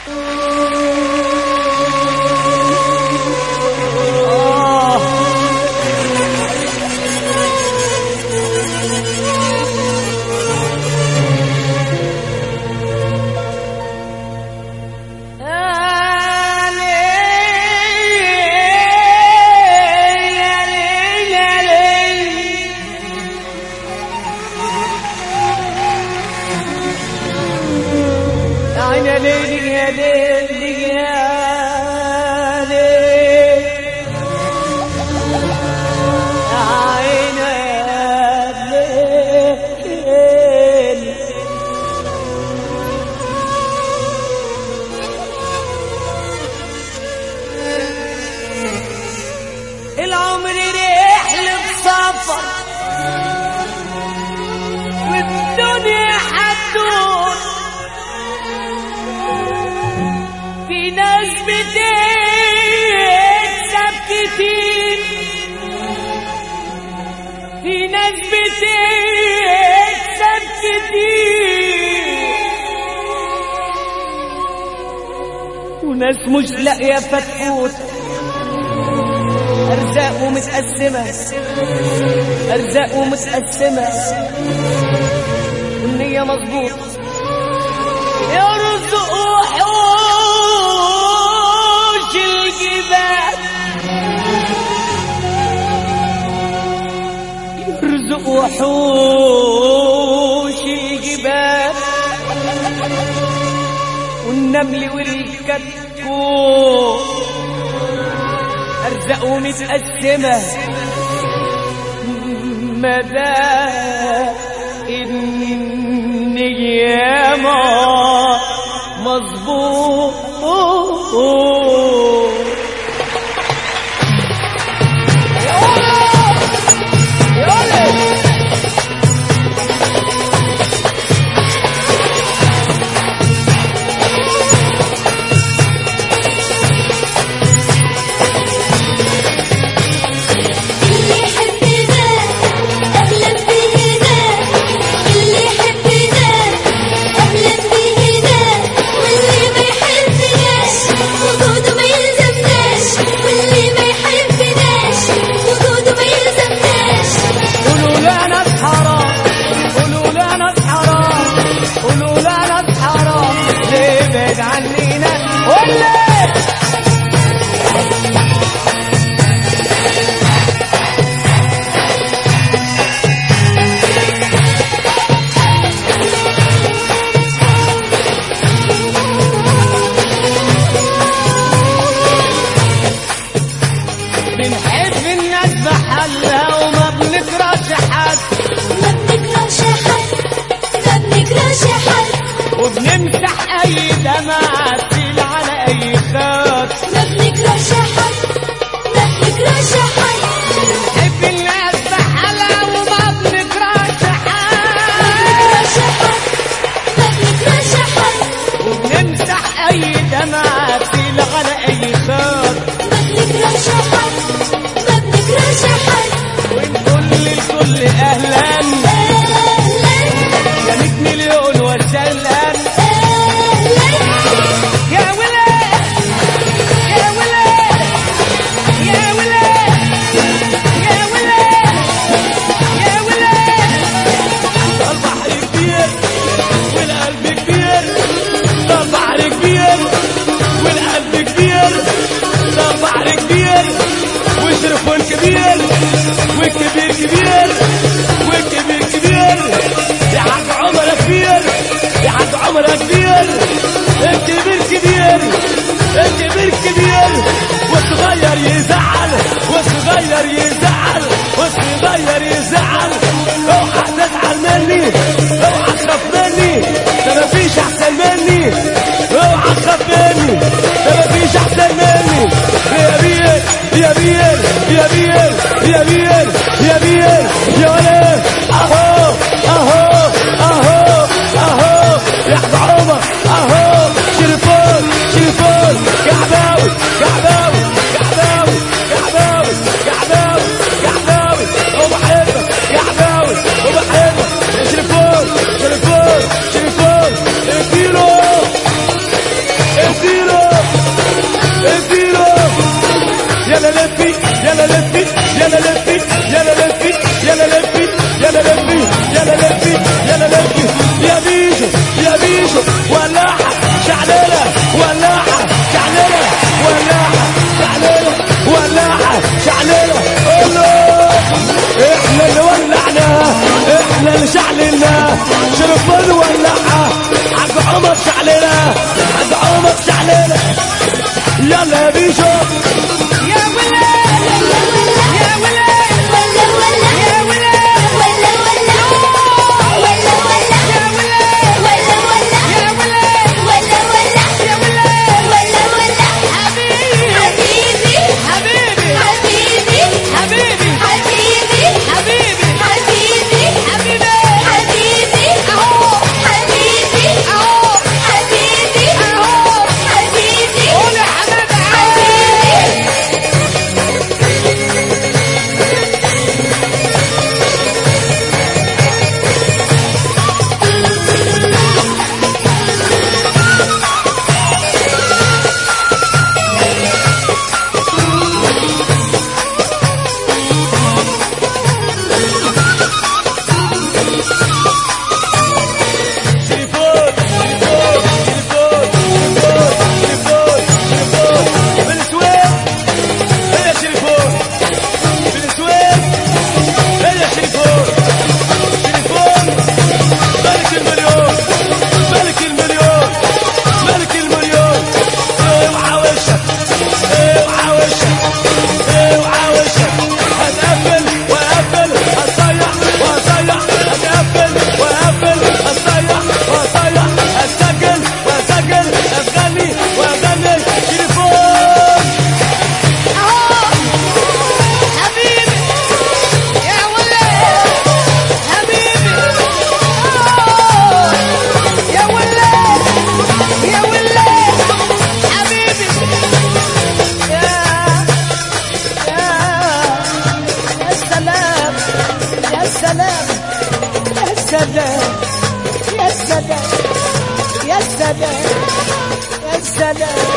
يا ليل يا ليل يا ليل يا عين يا ليل العمر رحلة سفر والدنيا حتدور في ناس بتكسب كتير في ناس بتكسب كتير وناس مش لاقية فتفوت أرزاقه متقسمة أرزاقه متقسمة والنية مظبوط يرزق وحوش الجبال يرزق وحوش الجبال والنمل والكتكوت أرزاقه متقسمة مدى النيامة مظبوط اللي يحبنا أهلا بهنا اللي يحبنا أهلا بهنا واللي ما يحبناش وجوده ما يلزمناش واللي ما يحبناش وجوده ما يلزمناش قولوا لا ناس حرام قولوا لا ناس حرام قولوا لا ناس حرام ابعد عنينا ولا بنحب الناس بحالها وما بنكرهش حد ما بنكرهش حد ما بنكرهش حد وبنمسح اي دمعة تسيل على اي خط ما بنكرهش حد ما بنكرهش حد بنحب الناس بحالها وما بنكرهش حد بنكرهش حد ما بنكرهش حد وبنمسح اي دمعة تسيل على اي خط ما بنكرهش حد ما بنكرهش حد ونقول للكل اهلا أهلا يا 100 مليون وسهلا أهلا يا ولاد يا ولاد يا ولاد يا ولاد يا ولاد البحر كبير والقلب كبير البحر كبير والقلب كبير البحر كبير والتليفون كبير والكبير كبير والكبير كبير يا حاج عمر كبير يا حاج عمر كبير الكبير كبير الكبير كبير والصغير يزعل والصغير يزعل والصغير يزعل اوعى تزعل مني اوعى تخاف مني ده مفيش احسن مني اوعى تخاف مني ده مفيش احسن مني يا بير يا بير يا بير يا بير يا بير يا ولد اهو اهو اهو اهو يا حاج عمر اهو شرفون شرفون كعباوي كعباوي كعباوي كعباوي كعباوي كعباوي وبحبك كعباوي وبحبك يا شرفون شرفون شرفون الكيلو شرفان ولعها عند عمر شعلنا عند عمر شعلنا يلا بيشو يا ولا يا ولا ولا ولا يا ولا ولا ولا ولا ولا يا ولا ولا ولا يا ولا ولا ولا يا ولا ولا ولا حبيبي حبيبي حبيبي حبيبي حبيبي حبيبي حبيبي حبيبي حبيبي حبيبي اهو حبيبي اهو حبيبي اهو حبيبي قول يا حبيبي حبيبي تليفون تليفون تليفون تليفون تليفون تليفون من السويد هيا تليفون من السويد هيا تليفون تليفون ملك المليون ملك المليون ملك المليون اوعى وشك اوعى وشك اوعى وشك هتقفل واقفل هتصيح وهصيح هتقفل واقفل هتصيح وهصيح هسجل واسجل اغني واغني تليفون حبيبي يا ولا حبيبي يا ولا يا ولا حبيبي يا يا يا سلام يا سلام يا سلام يا سلام يا سلام يا سلام